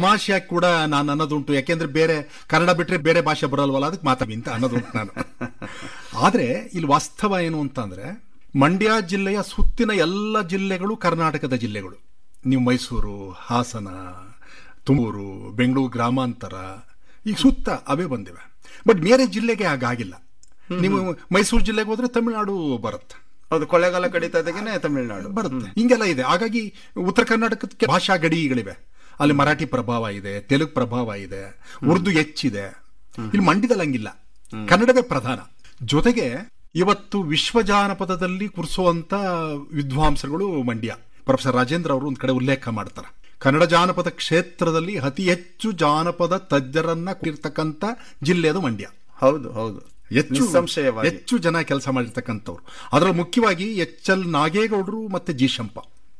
ತಮಾಷೆಯಾಗಿ ಕೂಡ ನಾನು ಅನ್ನೋದುಂಟು ಯಾಕೆಂದ್ರೆ ಬೇರೆ ಕನ್ನಡ ಬಿಟ್ರೆ ಬೇರೆ ಭಾಷೆ ಬರಲ್ವಲ್ಲ ಅದಕ್ಕೆ ಮಾತಾಡಿ ಅಂತ ಅನ್ನೋದುಂಟು ನಾನು ಆದ್ರೆ ಇಲ್ಲಿ ವಾಸ್ತವ ಏನು ಅಂತಂದ್ರೆ ಮಂಡ್ಯ ಜಿಲ್ಲೆಯ ಸುತ್ತಿನ ಎಲ್ಲ ಜಿಲ್ಲೆಗಳು ಕರ್ನಾಟಕದ ಜಿಲ್ಲೆಗಳು ನೀವು ಮೈಸೂರು ಹಾಸನ ತುಮಕೂರು ಬೆಂಗಳೂರು ಗ್ರಾಮಾಂತರ ಈಗ ಸುತ್ತ ಅವೇ ಬಂದಿವೆ ಬಟ್ ಬೇರೆ ಜಿಲ್ಲೆಗೆ ಹಾಗಾಗಿಲ್ಲ ನೀವು ಮೈಸೂರು ಜಿಲ್ಲೆಗೆ ಹೋದ್ರೆ ತಮಿಳುನಾಡು ಬರುತ್ತೆ ಹೌದು ಕೊಳ್ಳೇಗಾಲ ಕಡಿತದಾಗೇನೆ ತಮಿಳುನಾಡು ಬರುತ್ತೆ ಹಿಂಗೆಲ್ಲ ಇದೆ ಹಾಗಾಗಿ ಉತ್ತರ ಕರ್ನಾಟಕಕ್ಕೆ ಭಾಷಾ ಗಡಿಗಳಿವೆ ಅಲ್ಲಿ ಮರಾಠಿ ಪ್ರಭಾವ ಇದೆ ತೆಲುಗು ಪ್ರಭಾವ ಇದೆ ಉರ್ದು ಹೆಚ್ಚಿದೆ ಇಲ್ಲಿ ಮಂಡ್ಯದಲ್ಲಿ ಹಂಗಿಲ್ಲ ಕನ್ನಡವೇ ಪ್ರಧಾನ ಜೊತೆಗೆ ಇವತ್ತು ವಿಶ್ವ ಜಾನಪದದಲ್ಲಿ ಕುರಿಸುವಂತ ವಿದ್ವಾಂಸರುಗಳು ಮಂಡ್ಯ ಪ್ರೊಫೆಸರ್ ರಾಜೇಂದ್ರ ಅವರು ಒಂದ್ ಕಡೆ ಉಲ್ಲೇಖ ಮಾಡ್ತಾರೆ ಕನ್ನಡ ಜಾನಪದ ಕ್ಷೇತ್ರದಲ್ಲಿ ಅತಿ ಹೆಚ್ಚು ಜಾನಪದ ತಜ್ಞರನ್ನ ಕುರಿರ್ತಕ್ಕಂಥ ಜಿಲ್ಲೆ ಅದು ಮಂಡ್ಯ ಹೌದು ಹೌದು ಹೆಚ್ಚು ನಿಸ್ಸಂಶಯವಾಗಿ ಹೆಚ್ಚು ಜನ ಕೆಲಸ ಮಾಡಿರ್ತಕ್ಕಂಥವ್ರು ಅದರಲ್ಲಿ ಮುಖ್ಯವಾಗಿ ಎಚ್ ಎಲ್ ನಾಗೇಗೌಡರು ಮತ್ತೆ ಜಿ ಶಂಪ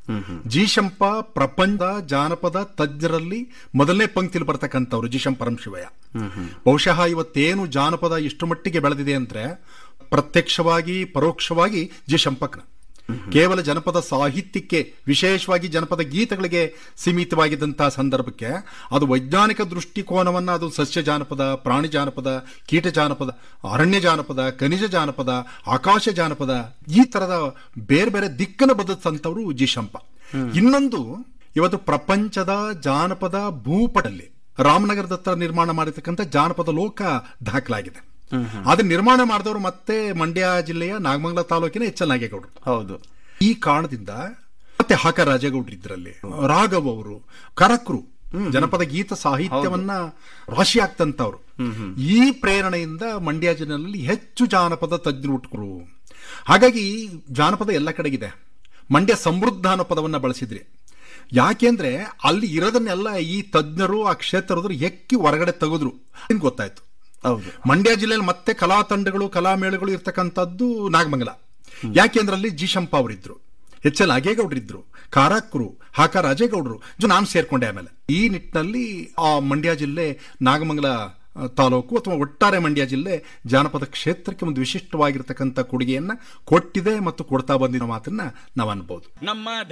ಜಿ ಶಂಪ ಪ್ರಪಂಚ ಜಾನಪದ ತಜ್ಞರಲ್ಲಿ ಮೊದಲನೇ ಪಂಕ್ತಿಲಿ ಬರ್ತಕ್ಕಂಥವ್ರು ಜಿ ಶಂ ಪರಮಶಿವಯ್ಯ ಬಹುಶಃ ಇವತ್ತೇನು ಜಾನಪದ ಇಷ್ಟು ಮಟ್ಟಿಗೆ ಬೆಳೆದಿದೆ ಅಂದ್ರೆ ಪ್ರತ್ಯಕ್ಷವಾಗಿ ಪರೋಕ್ಷವಾಗಿ ಜಿ ಶಂಪಕ್ನ ಕೇವಲ ಜನಪದ ಸಾಹಿತ್ಯಕ್ಕೆ ವಿಶೇಷವಾಗಿ ಜನಪದ ಗೀತೆಗಳಿಗೆ ಸೀಮಿತವಾಗಿದ್ದಂತಹ ಸಂದರ್ಭಕ್ಕೆ ಅದು ವೈಜ್ಞಾನಿಕ ದೃಷ್ಟಿಕೋನವನ್ನ ಅದು ಸಸ್ಯ ಜಾನಪದ ಪ್ರಾಣಿ ಜಾನಪದ ಕೀಟ ಜಾನಪದ ಅರಣ್ಯ ಜಾನಪದ ಖನಿಜ ಜಾನಪದ ಆಕಾಶ ಜಾನಪದ ಈ ತರದ ಬೇರೆ ಬೇರೆ ದಿಕ್ಕನ್ನು ಬದಲಿಸಂತವರು ಜಿ ಶಂಪ ಇನ್ನೊಂದು ಇವತ್ತು ಪ್ರಪಂಚದ ಜಾನಪದ ಭೂಪಟಲ್ಲಿ ರಾಮನಗರದ ಹತ್ರ ನಿರ್ಮಾಣ ಮಾಡಿರ್ತಕ್ಕಂಥ ಜಾನಪದ ಲೋಕ ದಾಖಲಾಗಿದೆ ಅದನ್ನ ನಿರ್ಮಾಣ ಮಾಡಿದವರು ಮತ್ತೆ ಮಂಡ್ಯ ಜಿಲ್ಲೆಯ ನಾಗಮಂಗಲ ತಾಲೂಕಿನ ಎಚ್ ಎಲ್ ನಾಗೇಗೌಡರು ಹೌದು ಈ ಕಾರಣದಿಂದ ಮತ್ತೆ ಹಾಕ ರಾಜೇಗೌಡರು ಇದ್ರಲ್ಲಿ ರಾಘವ್ ಅವರು ಕರಕ್ರು ಜನಪದ ಗೀತ ಸಾಹಿತ್ಯವನ್ನ ರಾಶಿ ಆಗ್ತಂತವ್ರು ಈ ಪ್ರೇರಣೆಯಿಂದ ಮಂಡ್ಯ ಜಿಲ್ಲೆಯಲ್ಲಿ ಹೆಚ್ಚು ಜಾನಪದ ತಜ್ಞರು ಹುಟ್ಟುಕರು ಹಾಗಾಗಿ ಜಾನಪದ ಎಲ್ಲ ಕಡೆಗಿದೆ ಮಂಡ್ಯ ಸಮೃದ್ಧ ಅನ್ನೋ ಪದವನ್ನ ಬಳಸಿದ್ರಿ ಯಾಕೆಂದ್ರೆ ಅಲ್ಲಿ ಇರೋದನ್ನೆಲ್ಲ ಈ ತಜ್ಞರು ಆ ಕ್ಷೇತ್ರದವರು ಎಕ್ಕಿ ಹೊರಗಡೆ ತೆಗೆದ್ರು ನಿಮ್ಗೆ ಗೊತ್ತಾಯ್ತು ಹೌದು ಮಂಡ್ಯ ಜಿಲ್ಲೆಯಲ್ಲಿ ಮತ್ತೆ ಕಲಾ ತಂಡಗಳು ಕಲಾ ಮೇಳಗಳು ಇರ್ತಕ್ಕಂಥದ್ದು ನಾಗಮಂಗಲ ಯಾಕೆಂದ್ರೆ ಅಲ್ಲಿ ಜಿ ಶಂಪ ಅವರಿದ್ರು ಎಚ್ ಎಲ್ ಅಗೇಗೌಡರಿದ್ರು ಕಾರಾಕ್ರು ಹಾಕ ರಾಜೇಗೌಡರು ಜೊ ನಾನು ಸೇರ್ಕೊಂಡೆ ಆಮೇಲೆ ಈ ನಿಟ್ಟಿನಲ್ಲಿ ಆ ಮಂಡ್ಯ ಜಿಲ್ಲೆ ನಾಗಮಂಗಲ ಆ, ತಾಲೂಕು ಅಥವಾ ಒಟ್ಟಾರೆ ಮಂಡ್ಯ ಜಿಲ್ಲೆ ಜಾನಪದ ಕ್ಷೇತ್ರಕ್ಕೆ ಒಂದು ವಿಶಿಷ್ಟವಾಗಿರ್ತಕ್ಕಂಥ ಕೊಡುಗೆಯನ್ನ ಕೊಟ್ಟಿದೆ ಮತ್ತು ಕೊಡ್ತಾ ಬಂದಿರೋ ಮಾತನ್ನ ನಾವು ಅನ್ಬೋದು ನಮ್ಮ